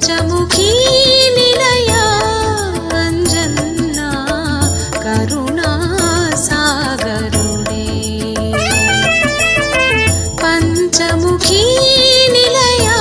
పంచముఖీ నిలయా అంజన్నా కరుణా సాగరుడే పంచముఖీ నిలయా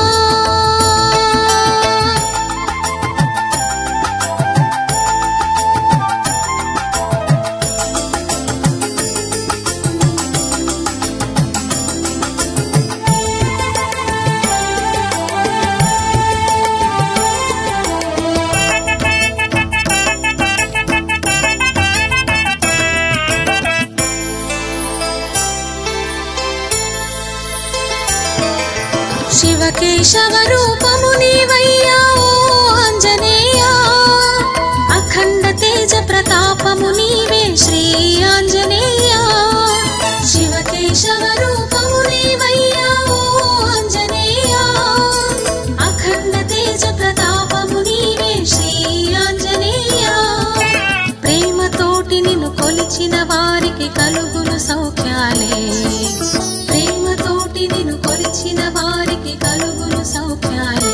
శివకేశవ రూపము నీవయ్యా ఓ ఆంజనేయా అఖండ తేజ ప్రతాపము నీవే శ్రీ ఆంజనేయా శివకేశవ రూపము నీవయ్యా ఓ ఆంజనేయా అఖండ తేజ ప్రతాపము నీవే శ్రీ ఆంజనేయా ప్రేమతోటి నిన్ను కొలిచిన వారికి కలుగును సౌఖ్యాలే ప్రేమతోటి నిన్ను కొలిచిన వారికి కలుగును సౌఖ్యాలే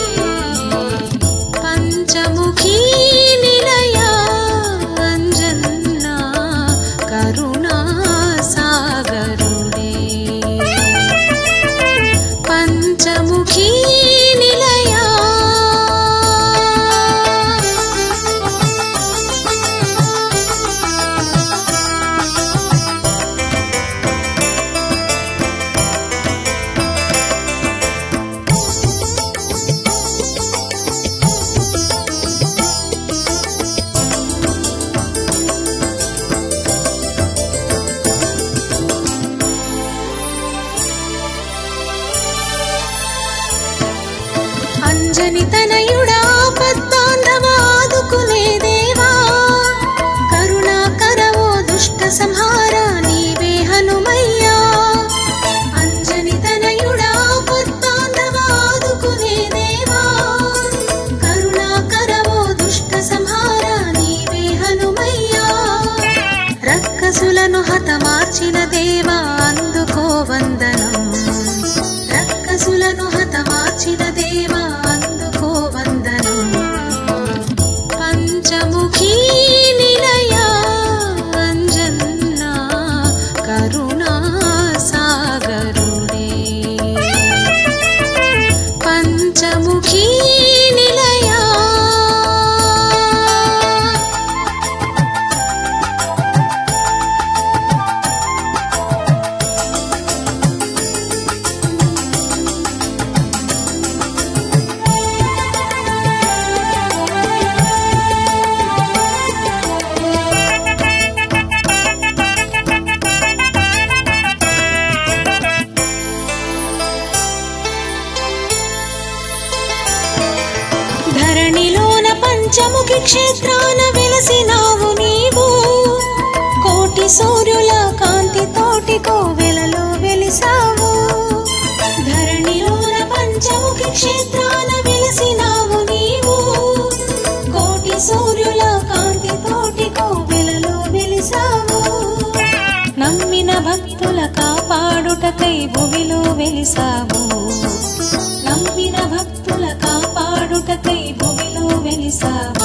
పంచముఖీ నిలయా అంజన్నా కరుణా సాగరుడే పంచముఖీ నిలయా అంజని తనయుడా పద్మాంధవ ఆదుకునే దేవా కరుణాకరవో దుష్ట సంహార నీవే హనుమయ్యా అంజని తనయుడా పద్మాంధవ ఆదుకునే దేవా కరుణాకరవో దుష్ట సంహార నీవే హనుమయ్యా రక్కసులను హతమార్చిన దేవా అందుకో వందనం రక్కసులను హతమార్చిన దేవా అందుకో వందనం పంచముఖీ నిలయా అంజన్నా కరుణా సాగరుడే పంచముఖీ నిలయా ధరణిలోన పంచముఖి క్షేత్రాన వెలసినావు నీవు కోటి సూర్యుల కాంతి తోటి కోవెలలో వెలిసావు ధరణిలోన పంచముఖి క్షేత్రాన వెలసినావు నీవు కోటి సూర్యుల కాంతి తోటి కోవెలలో వెలిసావు నమ్మిన భక్తుల కాపాడుటకై భువిలో వెలిసావు నమ్మిన భక్తుల కాపాడుటకై భూమిలో వెలిసావు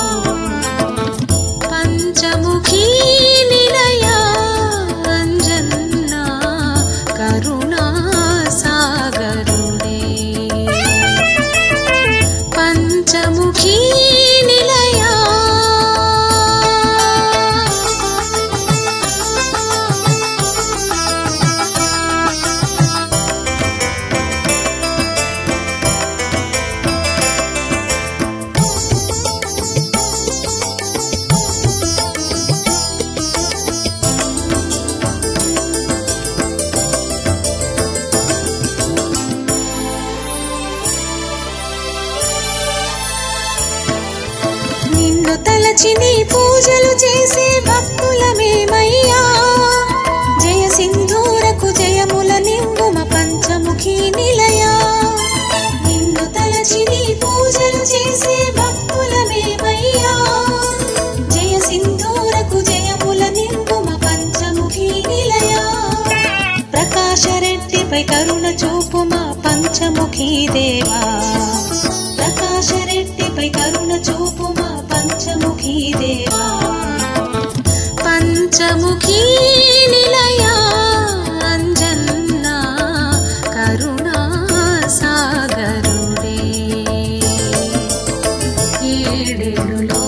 పంచముఖీ నిలయా అంజన్నా కరుణా సాగరుడే పంచముఖీ నిలయా నిన్ను తలచి నీ పూజలు చేసే భక్తులమేమయ్యా జయ సింధూరకు జయముల నింగుమ పంచముఖి నిలయా నిన్ను తలచి నీ పూజలు చేసే భక్తులమేమయ్యా జయ సింధూరకు జయముల నింగుమ పంచముఖి నిలయా ప్రకాశరెడ్డిపై కరుణ చూపు మా పంచముఖీ దేవా ప్రకాశరెడ్డి పై కరుణ చూపు మా పంచముఖీ దేవా పంచముఖీ నిలయా అంజన్నా కరుణా సాగరుడే ఏడేడు